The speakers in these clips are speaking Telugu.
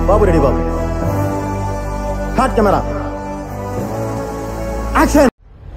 బాబు రెడీ బాబు హాట్ కెమెరా యాక్షన్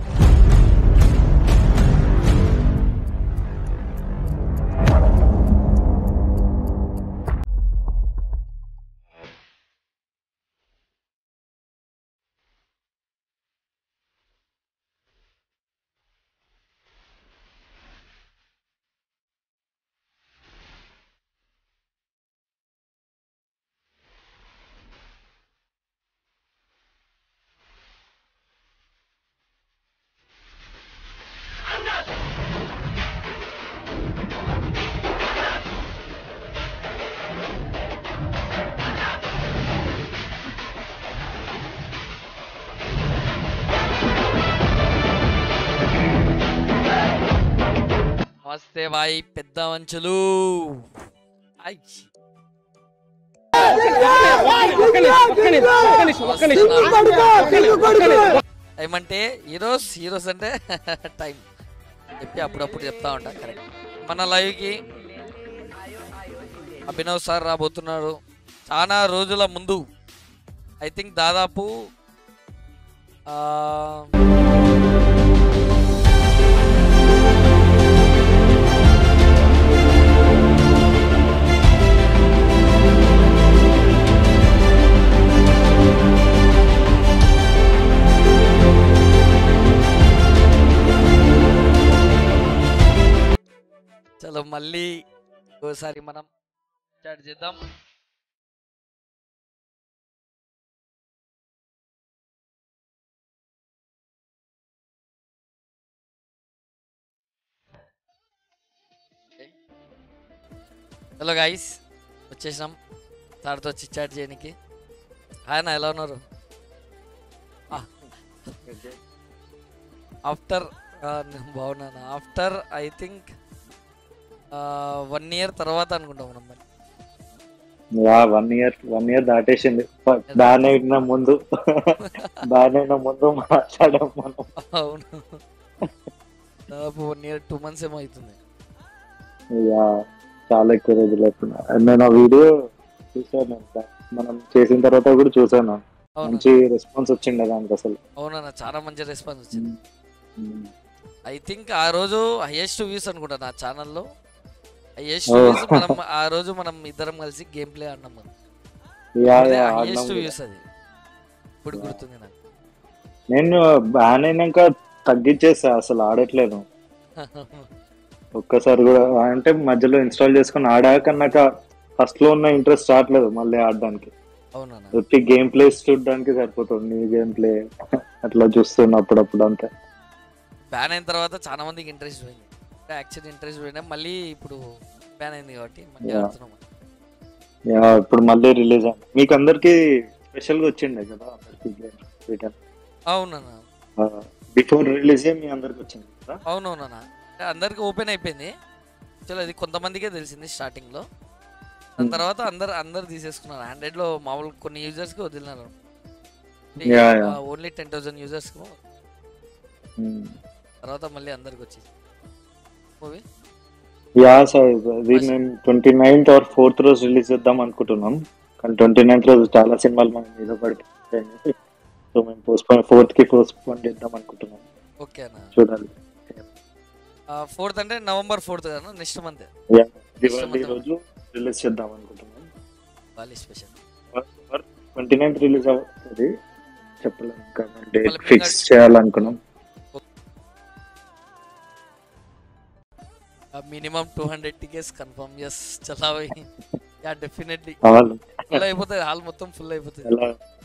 నమస్తే బాయ్ పెద్ద మంచులు ఐ. ఏమంటే హీరోస్ హీరోస్ అంటే టైం చెప్పి అప్పుడప్పుడు చెప్తా ఉంటా కరెక్ట్ మన లైవ్కి అభినవ్ సార్ రాబోతున్నాడు చాలా రోజుల ముందు ఐ థింక్ దాదాపు ఆ, చలో మళ్ళీ ఓసారి మనం స్టార్ట్ చేద్దాం హలో గాయస్ వచ్చేసాం సార్తో వచ్చి చాట్ చేయడానికి ఆయన ఎలా ఉన్నారు ఆఫ్టర్ బాగున్నాను after I think one year తర్వాత అనుకుంటాం మనం మరి yeah one year one year దాటేసింది బ్యాన్ అయిన ముందు బ్యాన్ అయిన ముందు మాట్లాడాం మనం అవును దాదాపు వన్ ఇయర్ టూ మంత్స్ ఏమో అవుతుంది యా చాలా ఎక్కువ రోజులు అవుతున్నా నేను ఆ వీడియో చూసాను ఇంకా. మనం చేసిన తర్వాత కూడా చూసాను అవును మంచి రెస్పాన్స్ వచ్చిండే దానికి అసలు అవునన్న చాలా మంచి రెస్పాన్స్ వచ్చింది ఉమ్. ఐ థింక్ ఆ రోజు హైయెస్ట్ వ్యూస్ అనుకుంటా నా ఛానల్లో హైయెస్ట్ Oh. వ్యూస్ మనం ఆ రోజు మనం ఇద్దరం కలిసి గేమ్ ప్లే ఆడినాం మనం యా యా ఆడినాం హైయెస్ట్ కూడా. వ్యూస్ అది ఇప్పుడు Yeah. గుర్తుంది నాకు నేను బ్యాన్ అయినాక తగ్గించేసా అసలు ఆడట్లేదు ఒక్కసారి కూడా అంటే మధ్యలో ఇన్స్టాల్ చేసుకుని ఆడాక నాకు ఫస్ట్ లో ఉన్న ఇంట్రెస్ట్ రావట్లేదు మళ్ళీ ఆడడానికి అవునన్న ప్రతి గేమ్ ప్లే చూడడానికి సరిపోతుంది నీ గేమ్ ప్లే అట్లా చూస్తున్నా అప్పుడప్పుడు అంతే బ్యాన్ అయిన తర్వాత చాలా మందికి ఇంట్రెస్ట్ పోయింది యాక్చువల్ ఇంట్రెస్ట్ పోయినా మళ్ళీ ఇప్పుడు బ్యాన్ అయింది కాబట్టి మళ్ళీ Yeah. ఆడుతున్నాం యా ఇప్పుడు మళ్ళీ రిలీజ్ అయింది మీకు అందరికి స్పెషల్ గా వచ్చిండే కదా అందరికి గేమ్ రిటర్న్ అవునన్నా బిఫోర్ రిలీజ్ మీ అందరికి వచ్చింది కదా అవునవునన్నా అంటే అందరికి ఓపెన్ అయిపోయింది చలో అది కొంతమందికే తెలిసింది స్టార్టింగ్ లో దాని Hmm. తర్వాత అందరు అందరు తీసేసుకున్నారు హండ్రెడ్ లో మామూలు కొన్ని యూజర్స్ కి వదిలినారు Yeah, yeah. Only ten thousand users కి Hmm. తర్వాత మళ్ళీ అందరికి వచ్చేసి మూవీ యా సార్ ఇది మేము ట్వంటీ నైన్త్ ఆర్ ఫోర్త్ రోజు రిలీజ్ చేద్దాం అనుకుంటున్నాం కానీ ట్వంటీ నైన్త్ రోజు చాలా సినిమాలు మనం మీద పడిపోయాయి సో మేము పోస్ట్పోన్ ఫోర్త్ కి పోస్ట్పోన్ చేద్దాం అనుకుంటున్నాం ఓకే అన్న చూడాలి ఫోర్త్ అంటే నవంబర్ ఫోర్త్ కదా నెక్స్ట్ మంత్ యా దివాళీ రోజు రిలీజ్ చేద్దాం అనుకుంటున్నాం బాలీ స్పెషల్ ట్వంటీ నైన్త్ రిలీజ్ అవుతుంది చెప్పలేము ఇంకా డేట్ మళ్ళీ ఫిక్స్ ఇంకా- చేయాలనుకున్నాం minimum two hundred tickets confirm yes చలా యా డెఫినెట్లీ కావాలి ఫుల్ అయిపోతుంది హాల్ మొత్తం ఫుల్ అయిపోతుంది ఎలా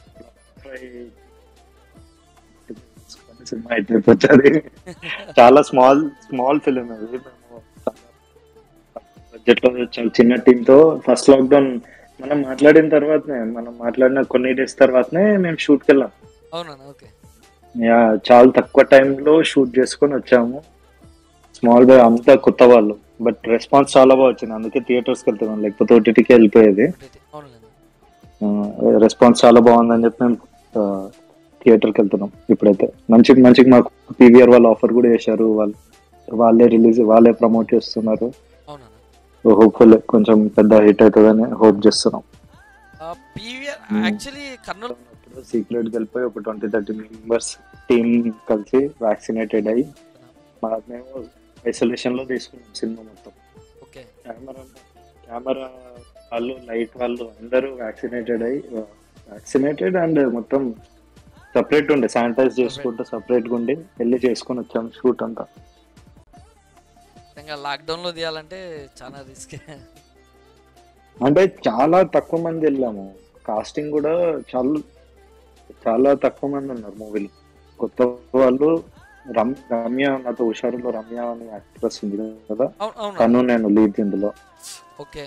సినిమా అయితే వచ్చేది చాలా స్మాల్ స్మాల్ ఫిలిం అది మేము బడ్జెట్ లో చాలా చిన్న టీమ్ తో ఫస్ట్ లాక్డౌన్ మనం మాట్లాడిన తర్వాతనే మనం మాట్లాడిన కొన్ని డేస్ తర్వాతనే మేము షూట్ కి వెళ్ళాం అవునా ఓకే యా చాలా తక్కువ టైంలో షూట్ చేసుకొని వచ్చాము స్మాల్ బాయ్ అంతా కొత్త వాళ్ళు బట్ రెస్పాన్స్ చాలా బాగా వచ్చింది అందుకే థియేటర్స్ కి వెళ్తున్నాం లేకపోతే ఓటీటీకి వెళ్ళిపోయేది అవునులేండి రెస్పాన్స్ చాలా బాగుందని చెప్పి మేము థియేటర్కి వెళ్తున్నాం ఇప్పుడైతే మంచి మంచిగా మాకు పీవీఆర్ వాళ్ళు ఆఫర్ కూడా చేశారు వాళ్ళు వాళ్ళే రిలీజ్ వాళ్ళే ప్రమోట్ చేస్తున్నారు అవునా హోప్ఫుల్ కొంచెం పెద్ద హిట్ అవుతుందని హోప్ చేస్తున్నాం ఆ, పీవీఆర్ యాక్చువల్లీ కర్నూలు ఉన్నప్పుడు సీక్రెట్ వెళ్ళిపోయి ఒక ట్వంటీ థర్టీ మెంబర్స్ టీమ్ కలిసి వ్యాక్సినేటెడ్ అయ్యి మా మేము ఐసోలేషన్ లో తీసుకున్నాం సినిమా మొత్తం ఓకే కెమెరా కెమెరా వాళ్ళు లైట్ వాళ్ళు అందరూ వ్యాక్సినేటెడ్ అయ్యి వ్యాక్సినేటెడ్ అండ్ మొత్తం సపరేట్ ఉండే శానిటైజ్ చేసుకుంటూ సపరేట్ గా ఉండి వెళ్ళి చేసుకొని వచ్చాం షూట్ అంతా ఇంకా లాక్డౌన్ లో తీయాలంటే చాలా రిస్క్ అంటే చాలా తక్కువ మంది వెళ్ళాము కాస్టింగ్ కూడా చాలా చాలా తక్కువ మంది ఉన్నారు మూవీలో కొత్త వాళ్ళు రమ్ రమ్య నాతో హుషారులో రమ్య అనే యాక్ట్రెస్ ఉంది కదా అవును అవును తను నేను లీడ్ ఇందులో ఓకే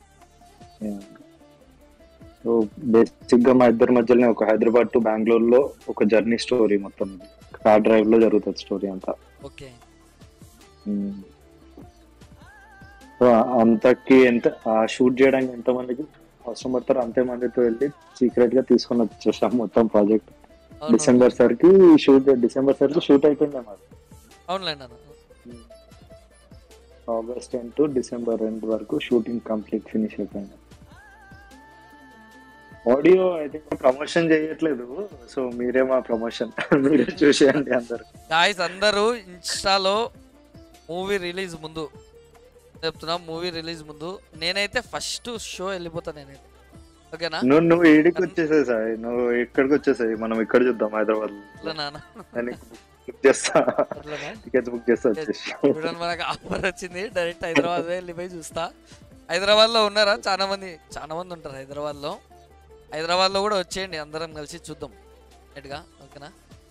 సో బేసిక్ గా మా ఇద్దరి మధ్యలోనే ఒక హైదరాబాద్ టు బెంగళూరు లో ఒక జర్నీ స్టోరీ మొత్తం కార్ డ్రైవ్ లో జరుగుతుంది స్టోరీ అంతా ఓకే ఉమ్. సో అంతకి ఎంత ఆ షూట్ చేయడానికి ఎంత మందికి అవసరం పడతారో అంతే మందితో వెళ్ళి సీక్రెట్ గా తీసుకొని వచ్చేసాం మొత్తం ప్రాజెక్ట్ అవును డిసెంబర్ సరికి షూట్ డిసెంబర్ సరికి షూట్ అయిపోయింది మాది అవునులేండి అన్న ఆగస్ట్ టెన్ టు డిసెంబర్ రెండు వరకు షూటింగ్ కంప్లీట్ ఫినిష్ అయిపోయింది ఆడియో అయితే ప్రమోషన్ చేయట్లేదు సో మీరే మా ప్రమోషన్ మీరే చూసేయండి అందరు గాయస్ అందరూ ఇన్స్టాలో మూవీ రిలీజ్ ముందు చెప్తున్నా మూవీ రిలీజ్ ముందు నేనైతే ఫస్ట్ షో వెళ్ళిపోతా నేనైతే ఓకేనా నువ్వు నువ్వు ఈడికి వచ్చేసాయి సార్ నువ్వు ఎక్కడికి వచ్చేసాయి మనం ఇక్కడ చూద్దాం హైదరాబాద్ అట్లా నాన్న నేను బుక్ చేస్తా అట్లనా టికెట్స్ బుక్ చేస్తా వచ్చేసి చూడండి మనకు ఆఫర్ వచ్చింది డైరెక్ట్ హైదరాబాద్ వెళ్ళిపోయి చూస్తా హైదరాబాద్ లో ఉన్నారా చాలా మంది చాలా మంది ఉంటారు హైదరాబాద్ లో హైదరాబాద్ లో కూడా వచ్చేయండి అందరం కలిసి చూద్దాం గా ఓకేనా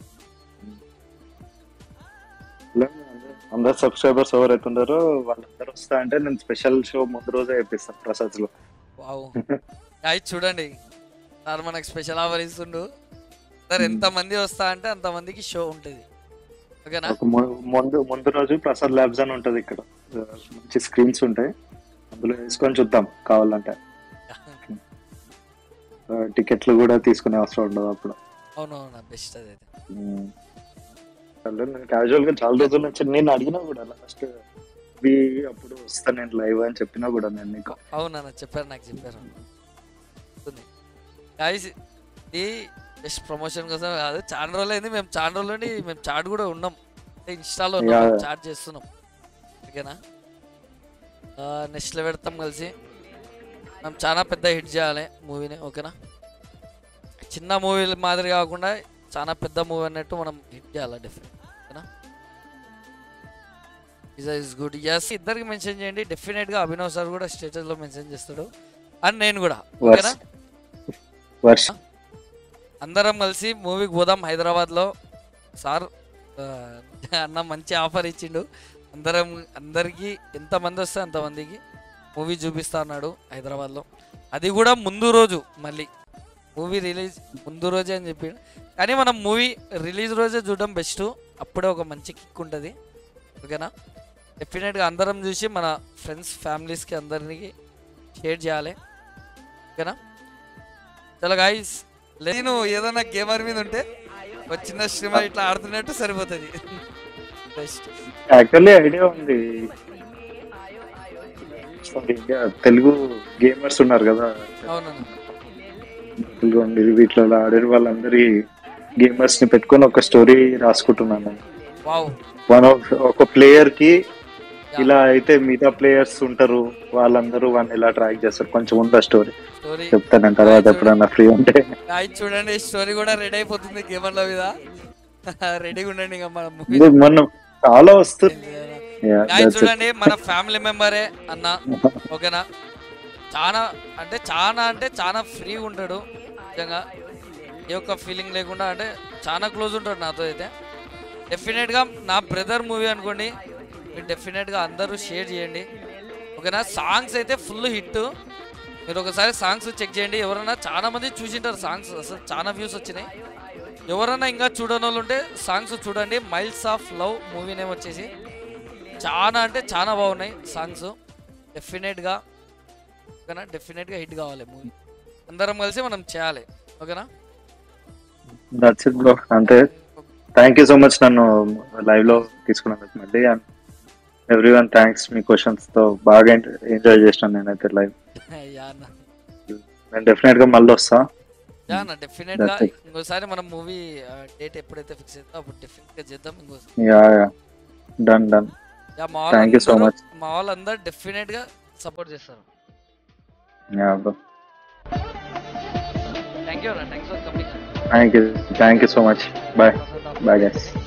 అందరు సబ్స్క్రైబర్స్ ఎవరైతే ఉన్నారో వాళ్ళందరూ వస్తా అంటే నేను స్పెషల్ షో ముందు రోజే వేపిస్తాను ప్రసాద్ లో వావ్ గాయస్ చూడండి సార్ మనకు స్పెషల్ ఆఫర్ ఇస్తుండు సార్ ఎంత మంది వస్తా అంటే అంత మందికి షో ఉంటుంది ఓకేనా ఒక ము- ముందు ముందు రోజు ప్రసాద్ ల్యాబ్స్ అని ఉంటది ఇక్కడ మంచి స్క్రీన్స్ ఉంటాయి అందులో వేసుకొని చూద్దాం కావాలంటే ఆ, టికెట్లు కూడా తీసుకునే అవసరం ఉండదు అప్పుడు అవునవునా బెస్ట్ అదైతే ఉమ్. అసలు నేను క్యాజువల్ గా చాలా రోజుల నుంచి నేను అడిగినా కూడా లాస్ట్ అప్పుడు వస్తా నేను లైవ్ అని చెప్పినా కూడా నేను నీకు అవునన్న చెప్పారు నాకు చెప్పారు గాయస్ ఇది జస్ట్ ప్రమోషన్ కోసం కాదు చాలా రోజులు అయింది మేము చాలా రోజులు నుండి మేము చాట్ కూడా ఉన్నాం అంటే ఇన్స్టాలో ఉన్నాం Yeah. చాట్ చేస్తున్నాం ఓకేనా నెక్స్ట్ లో పెడతాం కలిసి మనం చాలా పెద్ద హిట్ చేయాలి మూవీని ఓకేనా చిన్న మూవీ మాదిరి కాకుండా చాలా పెద్ద మూవీ అన్నట్టు మనం హిట్ చేయాలి డెఫినెట్ ఓకేనా ఇస్ గుడ్ ఎస్ ఇద్దరికి మెన్షన్ చేయండి డెఫినెట్ గా అభినవ్ సార్ కూడా స్టేటస్ లో మెన్షన్ చేస్తాడు అండ్ నేను కూడా ఓకేనా వర్ష అందరం కలిసి మూవీకి పోదాం హైదరాబాద్ లో సార్ ఆ, అన్న మంచి ఆఫర్ ఇచ్చిండు అందరం అందరికి ఎంతమంది వస్తే అంతమందికి మూవీ చూపిస్తా అన్నాడు హైదరాబాద్లో అది కూడా ముందు రోజు మళ్ళీ మూవీ రిలీజ్ ముందు రోజే అని చెప్పి కానీ మనం మూవీ రిలీజ్ రోజే చూడడం బెస్ట్ అప్పుడే ఒక మంచి కిక్ ఉంటుంది ఓకేనా డెఫినెట్గా అందరం చూసి మన ఫ్రెండ్స్ ఫ్యామిలీస్కి అందరికి షేర్ చేయాలి ఓకేనా చలో గాయస్ లేదు నువ్వు ఏదైనా గేమర్ మీద ఉంటే ఒక చిన్న స్ట్రీమర్ ఇట్లా ఆడుతున్నట్టు సరిపోతుంది బెస్ట్ యాక్చువల్లీ ఐడియా ఉంది ఇండియా తెలుగు గేమర్స్ ఉన్నారు కదా అవునన్నా తెలుగు ఉంది వీటిలో ఆడిన వాళ్ళందరి గేమర్స్ ని పెట్టుకొని ఒక స్టోరీ రాసుకుంటున్నాను నేను వావ్ వన్ ఆఫ్ ఒక ప్లేయర్ కి ఇలా అయితే మిగతా ప్లేయర్స్ ఉంటారు వాళ్ళందరూ వాడిని ఇలా ట్రాక్ చేస్తారు కొంచెం ఉందా స్టోరీ స్టోరీ చెప్తాను నేను తర్వాత ఎప్పుడన్నా ఫ్రీ ఉంటే గాయస్ చూడండి స్టోరీ కూడా రెడీ అయిపోతుంది గేమర్ల మీద రెడీగా ఉండండి ఇంకా మన మూవీ ఇది మొన్న చాలా వస్తుంది Yeah, గాయస్ that's it. చూడండి మన ఫ్యామిలీ మెంబరే అన్న ఓకేనా చాలా అంటే చాలా అంటే చాలా ఫ్రీగా ఉంటాడు నిజంగా ఏ ఒక్క ఫీలింగ్ లేకుండా అంటే చాలా క్లోజ్ ఉంటాడు నాతో అయితే డెఫినెట్గా నా బ్రదర్ మూవీ అనుకోండి మీరు డెఫినెట్గా అందరూ షేర్ చేయండి ఓకేనా సాంగ్స్ అయితే ఫుల్ హిట్ మీరు ఒకసారి సాంగ్స్ చెక్ చేయండి ఎవరైనా చాలా మంది చూసింటారు సాంగ్స్ అసలు చాలా వ్యూస్ వచ్చినాయి ఎవరైనా ఇంకా చూడని వాళ్ళు ఉంటే సాంగ్స్ చూడండి miles of love movie name వచ్చేసి చాలా అంటే చాలా బాగున్నాయి సాంగ్స్ డెఫినెట్గా ఓకేనా డెఫినెట్గా హిట్ కావాలి మూవీ అందరం కలిసి మనం చేయాలి ఓకేనా దట్స్ ఇట్ బ్రో అంతే థ్యాంక్ యూ సో మచ్ నన్ను లైవ్ లో తీసుకున్నందుకు మళ్ళీ అండ్ ఎవ్రీ వన్ థ్యాంక్స్ మీ క్వశ్చన్స్ తో బాగా ఎంజాయ్ చేసినాను నేనైతే లైవ్ యా అన్న నేను డెఫినెట్ గా మళ్ళీ వస్తా యా నా డెఫినెట్ గా That's it. ఇంకోసారి మనం మూవీ డేట్ ఎప్పుడైతే ఫిక్స్ అవుతుందో అప్పుడు డెఫినెట్ గా చేద్దాం ఇంకోసారి yeah yeah done done yeah మా Thank you so వాళ్ళందరూ much. మా వాళ్ళందరూ డెఫినెట్ గా సపోర్ట్ చేస్తారు yeah bro thank you thanks for coming thank you thank you so much bye bye guys